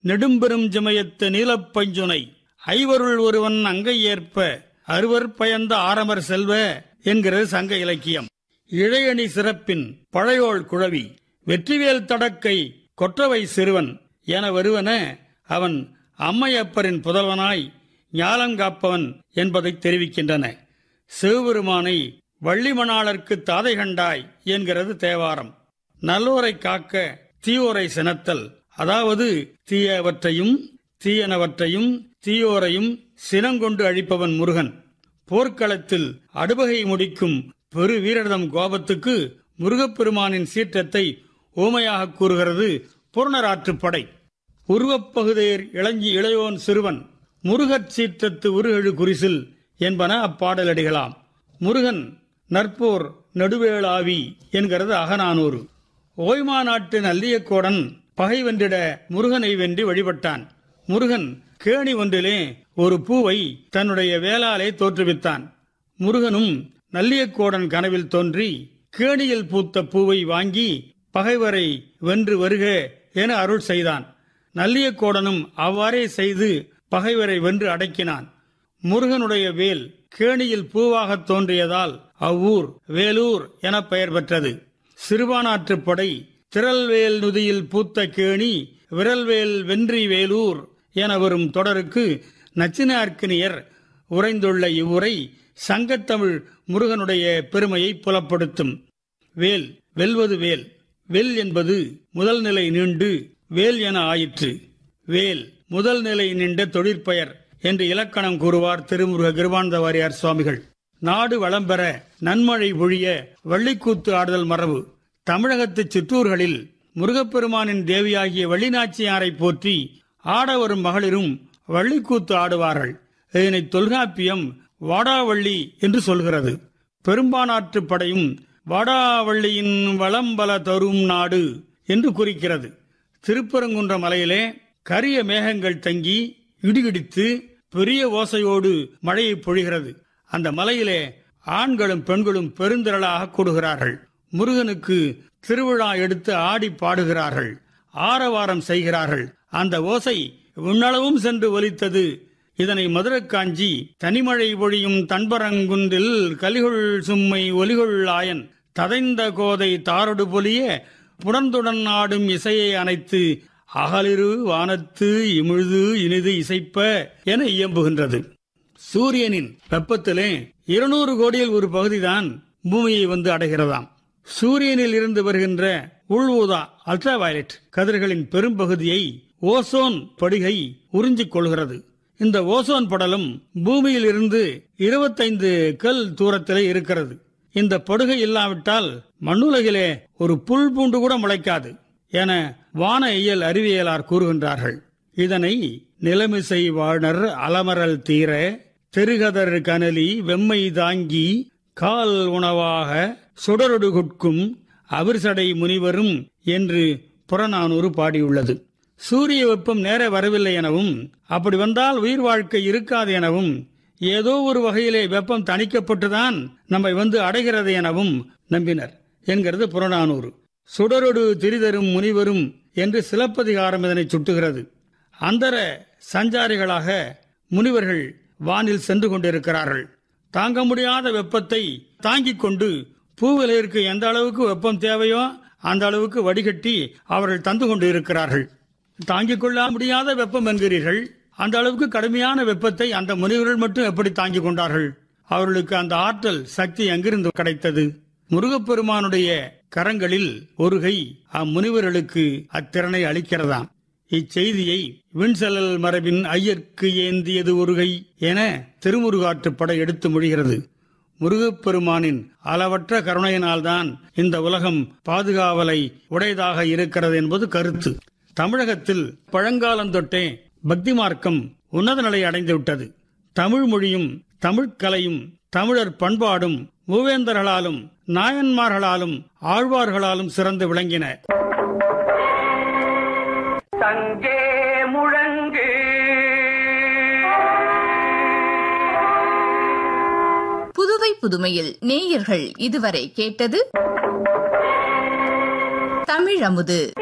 நெடும்பெரும் ஜமயத்து நீலப்பஞ்சுனை ஐவருள் ஒருவன் அங்கை ஏற்ப அறுவர் பயந்த ஆரமர் செல்வ என்கிறது சங்க இலக்கியம் இழையணி சிறப்பின் பழையோள் குழவி வெற்றிவேல் தடக்கை கொற்றவை சிறுவன் என வருவன அவன் அம்மையப்பரின் புதல்வனாய் ஞாலங்காப்பவன் என்பதை தெரிவிக்கின்றன சிவபெருமானை வள்ளிமணாளர்க்கு தாதை கண்டாய் என்கிறது தேவாரம் நல்லோரை காக்க தீயோரை சினத்தல் அதாவது தீயவற்றையும் தீயனவற்றையும் தீயோரையும் சினங்கொண்டு அழிப்பவன் முருகன் போர்க்களத்தில் அடுபகை முடிக்கும் பெரு வீரர்தம் கோபத்துக்கு முருகப்பெருமானின் சீற்றத்தை ஊமையாக கூறுகிறது புறநராற்றுப்படை உருவப்பகுதேர் இளஞ்சி இளையோன் சிறுவன் முருகச் சீற்றத்து உருகெழு குறிசில் என்பன அப்பாடலடிகளாம் முருகன் நற்போர் நடுவேளாவி என்கிறது அகநானூறு ஓய்மா நாட்டு நல்லியக்கோடன் பகை வென்றிட முருகனை வென்றி வழிபட்டான் முருகன் கேணி ஒன்றிலே ஒரு பூவை தன்னுடைய வேளாலே தோற்றுவித்தான் முருகனும் நல்லியக்கோடன் கனவில் தோன்றி கேணியில் பூத்த பூவை வாங்கி பகைவரை வென்று வருக என அருள் செய்தான் நல்லியக்கோடனும் அவ்வாறே செய்து பகைவரை வென்று அடக்கினான் முருகனுடைய வேல் கேணியில் பூவாக தோன்றியதால் அவ்வூர் வேலூர் என பெயர் பெற்றது சிறுபானாற்றுப் படை திரள்வேல் நுதியில் பூத்த கேணி விரல்வேல் வென்றி வேலூர் என வரும் தொடருக்கு நச்சினார்க்கினியர் உறைந்துள்ள இவ்வுரை சங்கத்தமிழ் முருகனுடைய பெருமையை புலப்படுத்தும் வேல் வெல்வது வேல் வெல் என்பது முதல் நிலை நீண்டு வேல் என ஆயிற்று வேல் முதல் நிலை நின்ற தொழிற்பெயர் என்று இலக்கணம் கூறுவார் திருமுருக கிருபானந்த வாரியார் சுவாமிகள் நாடு வளம் பெற நன்மழை பொழிய வள்ளிக்கூத்து ஆடுதல் மரபு தமிழகத்து சிற்றூர்களில் முருகப்பெருமானின் தேவியாகிய வள்ளிநாச்சியாரை போற்றி ஆட வரும் மகளிரும் வள்ளிக்கூத்து ஆடுவார்கள் இதனை தொல்காப்பியம் வாடாவள்ளி என்று சொல்கிறது பெரும்பானாற்று படையும் வாடாவள்ளியின் வளம்பல தரும் நாடு என்று குறிக்கிறது திருப்பரங்குன்ற மலையிலே கரிய மேகங்கள் தங்கி இடிகிடித்து பெரிய ஓசையோடு மழையை பொழிகிறது அந்த மலையிலே ஆண்களும் பெண்களும் பெருந்திரளாக கூடுகிறார்கள் முருகனுக்கு திருவிழா எடுத்து ஆடி பாடுகிறார்கள் ஆரவாரம் செய்கிறார்கள் அந்த ஓசை விண்ணளவும் சென்று ஒலித்தது இதனை மதுரக்காஞ்சி தனிமழை பொழியும் தன்பரங்குன்றில் கலிகுள் சும்மை ஒலிகுள் ஆயன் ததைந்த கோதை தாரொடு பொலிய புடந்துடன் ஆடும் இசையை அணைத்து அகலிரு வானத்து இமிழ்து இனிது இசைப்ப என இயம்புகின்றது சூரியனின் வெப்பத்திலே இருநூறு கோடியில் ஒரு பகுதிதான் பூமியை வந்து அடைகிறதாம் சூரியனில் இருந்து வருகின்ற உள் ஊதா அல்ட்ரா வயலட் கதிர்களின் பெரும்பகுதியை ஓசோன் படிகை உறிஞ்சிக் கொள்கிறது இந்த ஓசோன் படலம் பூமியில் இருந்து இருபத்தைந்து கல் தூரத்திலே இருக்கிறது இந்த படுகை இல்லாவிட்டால் மண்ணுலகிலே ஒரு புல் பூண்டு கூட முளைக்காது என வான இயல் அறிவியலார் கூறுகின்றார்கள் இதனை நிலமிசை வாழ்னர் அலமரல் தீர தெருகதர் கனலி வெம்மை தாங்கி கால் உணவாக சுடரொடு குட்கும் அவிர்சடை முனிவரும் என்று புறநானூறு பாடியுள்ளது சூரிய வெப்பம் நேர வரவில்லை எனவும் அப்படி வந்தால் உயிர் வாழ்க்கை இருக்காது எனவும் ஏதோ ஒரு வகையிலே வெப்பம் தணிக்கப்பட்டுதான் நம்மை வந்து அடைகிறது எனவும் நம்பினர் என்கிறது புறநானூறு சுடரொடு திரிதரும் முனிவரும் என்று சிலப்பதிகாரம் இதனை சுட்டுகிறது அந்தர சஞ்சாரிகளாக முனிவர்கள் வானில் சென்று கொண்டிருக்கிறார்கள் தாங்க முடியாத வெப்பத்தை தாங்கிக் கொண்டு பூவிலிருக்கு எந்த அளவுக்கு வெப்பம் தேவையோ அந்த அளவுக்கு வடிகட்டி அவர்கள் தந்து கொண்டு இருக்கிறார்கள் தாங்கிக் கொள்ள முடியாத வெப்பம் என்கிறீர்கள் அந்த அளவுக்கு கடுமையான வெப்பத்தை அந்த முனிவர்கள் மட்டும் எப்படி தாங்கிக் கொண்டார்கள் அவர்களுக்கு அந்த ஆற்றல் சக்தி எங்கிருந்து கிடைத்தது முருகப்பெருமானுடைய கரங்களில் ஒரு கை அம்முனிவர்களுக்கு அத்திறனை அளிக்கிறதாம் இச்செய்தியை விண்செல்லல் மரபின் ஐயர்க்கு ஏந்தியது ஒருகை என திருமுருகாற்றுப்படை எடுத்து மொழிகிறது முருகப்பெருமானின் அளவற்ற கருணையினால்தான் இந்த உலகம் பாதுகாவலை உடையதாக இருக்கிறது என்பது கருத்து தமிழகத்தில் பழங்காலந்தொட்டே பக்தி மார்க்கம் உன்னத நிலை அடைந்துவிட்டது தமிழ் மொழியும் தமிழ்க்கலையும் தமிழர் பண்பாடும் மூவேந்தர்களாலும் நாயன்மார்களாலும் ஆழ்வார்களாலும் சிறந்து விளங்கின தங்கே முழங்கு புதுவை புதுமையில் நேயர்கள் இதுவரை கேட்டது தமிழ் அமுது